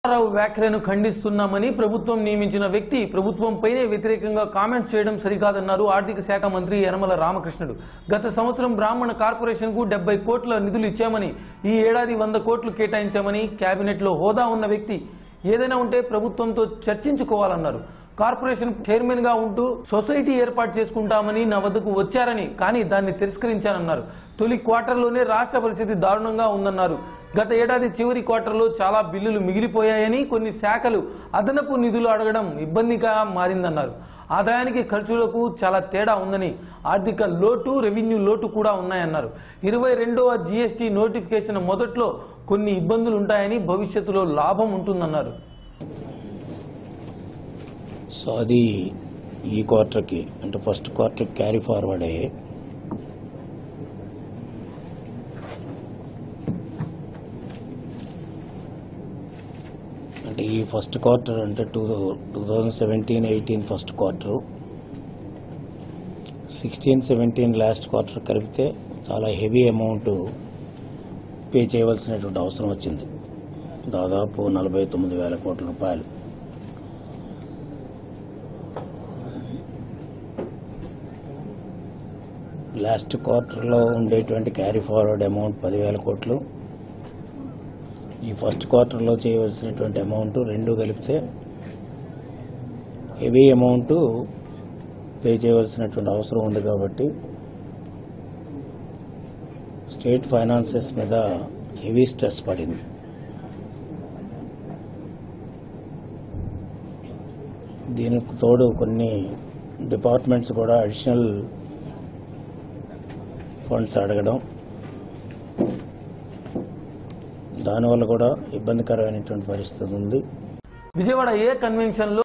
రావు వ్యాఖ్యలను ఖండిస్తున్నామని ప్రభుత్వం నియమించిన వ్యక్తి ప్రభుత్వంపైనే వ్యతిరేకంగా కామెంట్స్ చేయడం సరికాదన్నారు ఆర్థిక శాఖ మంత్రి యనమల రామకృష్ణుడు గత సంవత్సరం బ్రాహ్మణ కార్పొరేషన్ కు డెబ్బై కోట్ల నిధులు ఇచ్చామని ఈ ఏడాది వంద కోట్లు కేటాయించామని కేబినెట్ లో హోదా ఉన్న వ్యక్తి ఏదైనా ఉంటే ప్రభుత్వంతో చర్చించుకోవాలన్నారు కార్పొరేషన్ చైర్మన్ గా ఉంటూ సొసైటీ ఏర్పాటు చేసుకుంటామని నా వద్దకు వచ్చారని కానీ దాన్ని తిరస్కరించానన్నారు తొలి క్వార్టర్లోనే రాష్ట్ర పరిస్థితి దారుణంగా ఉందన్నారు గత ఏడాది చివరి క్వార్టర్లో చాలా బిల్లులు మిగిలిపోయాయని కొన్ని శాఖలు అదనపు నిధులు అడగడం ఇబ్బందిగా మారిందన్నారు ఆదాయానికి ఖర్చులకు చాలా తేడా ఉందని ఆర్థిక లోటు రెవెన్యూ లోటు కూడా ఉన్నాయన్నారు ఇరవై రెండవ జీఎస్టీ నోటిఫికేషన్ మొదట్లో కొన్ని ఇబ్బందులు ఉంటాయని భవిష్యత్తులో లాభం ఉంటుందన్నారు సో అది ఈ క్వార్టర్కి అంటే ఫస్ట్ క్వార్టర్ క్యారీ ఫార్వర్డ్ అయ్యాయి అంటే ఈ ఫస్ట్ క్వార్టర్ అంటే two two thousand seventeen eighteen first quarter sixteen seventeen last quarter కలిపితే చాలా హెవీ అమౌంట్ పే చేయవలసినటువంటి అవసరం వచ్చింది దాదాపు నలభై తొమ్మిది వేల కోట్ల రూపాయలు లాస్ట్ క్వార్టర్లో ఉండేటువంటి క్యారీ ఫార్వర్డ్ అమౌంట్ పదివేల కోట్లు ఈ ఫస్ట్ క్వార్టర్లో చేయవలసినటువంటి అమౌంట్ రెండు కలిపితే హెవీ అమౌంట్ పే చేయవలసినటువంటి అవసరం ఉంది కాబట్టి స్టేట్ ఫైనాన్సెస్ మీద హెవీ స్ట్రెస్ పడింది దీనికి తోడు కొన్ని డిపార్ట్మెంట్స్ కూడా అడిషనల్ ఫండ్స్ అడగడం దానివల్ల కూడా ఇబ్బందికరమైనటువంటి పరిస్థితి ఉంది విజయవాడ ఏ కన్వెన్షన్ లో